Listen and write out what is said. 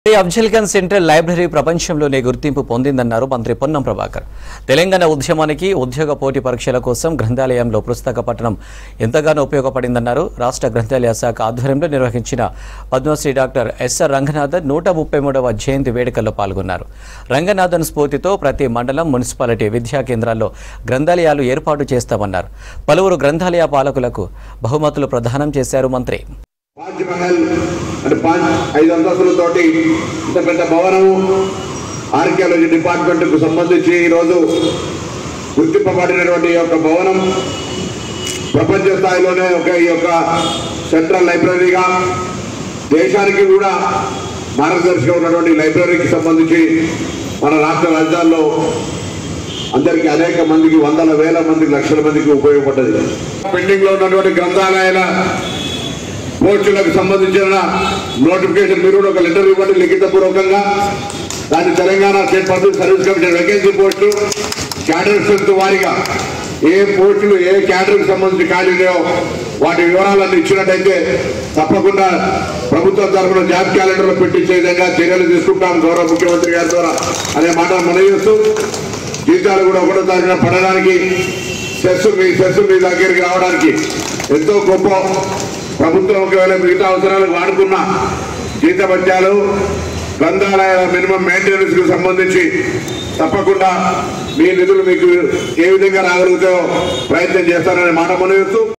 ఈ Afzal Khan central library ప్రపంచంలోనే గుర్తింపు పొందిందన్నారు మంత్రి పొన్నం ప్రభాకర్ తెలంగాణ ఉద్యమానికి ఉద్యోగ పోటీ పరీక్షల కోసం గ్రంథాలయంలో పుస్తక పఠనం ఎంతగానో ఉపయోగపడిందన్నారు రాష్ట్ర గ్రంథాలయ శాఖ ఆధ్వర్యంలో నిర్వహించిన పద్మశ్రీ డాక్టర్ ఎస్ఆర్ రంగనాథన్ నూట ముప్పై మూడవ జయంతి వేడుకల్లో పాల్గొన్నారు రంగనాథన్ స్ఫూర్తితో ప్రతి మండలం మున్సిపాలిటీ విద్యా కేంద్రాల్లో గ్రంథాలయాలు ఏర్పాటు చేస్తామన్నారు పలువురు గ్రంథాలయ పాలకులకు బహుమతులు ప్రదానం చేశారు మంత్రి పాంచ్ మహల్ అంటే పాంచ్ ఐదు అంతస్తులతోటి ఇంత పెద్ద భవనము ఆర్కియాలజీ డిపార్ట్మెంట్ కు సంబంధించి ఈరోజు గుర్తింపబడినటువంటి ఈ యొక్క భవనం ప్రపంచ స్థాయిలోనే ఒక ఈ యొక్క సెంట్రల్ లైబ్రరీగా దేశానికి కూడా మార్గదర్శిగా ఉన్నటువంటి లైబ్రరీకి సంబంధించి మన రాష్ట్ర రాజధానిలో అందరికీ అనేక మందికి వందల వేల మందికి లక్షల మందికి ఉపయోగపడ్డది పెండింగ్ లో ఉన్నటువంటి గ్రంథాలయాల పోస్టులకు సంబంధించిన నోటిఫికేషన్ మీరు కూడా ఒక లెటర్ ఇవ్వండి లిఖితపూర్వకంగా దాన్ని Telangana state public service commission vacancy పోస్టులు క్యాడర్ స్ట్రెంత్ వారిగా ఏ పోస్టులు ఏ క్యాడర్కి సంబంధించి ఖాళీ లేవో వాటి వివరాలన్నీ ఇచ్చినట్టయితే తప్పకుండా ప్రభుత్వం తరఫున జాబ్ క్యాలెండర్లో పెట్టించే విధంగా చర్యలు తీసుకుంటాం గౌరవ ముఖ్యమంత్రి గారి ద్వారా అనే మాట మనం చేస్తూ జీతాలు కూడా ఒకటో తారీఖున పడడానికి సెస్ మీ సెస్ మీ దగ్గరికి రావడానికి ఎంతో గొప్ప ప్రభుత్వం ఒకవేళ మిగతా అవసరాలకు వాడుకున్న జీతభత్యాలు గ్రంథాలయాల మినిమం మెయింటెనెన్స్ కు సంబంధించి తప్పకుండా మీ నిధులు మీకు ఏ విధంగా రాగలుగుతాయో ప్రయత్నం చేస్తారనే మాట మనం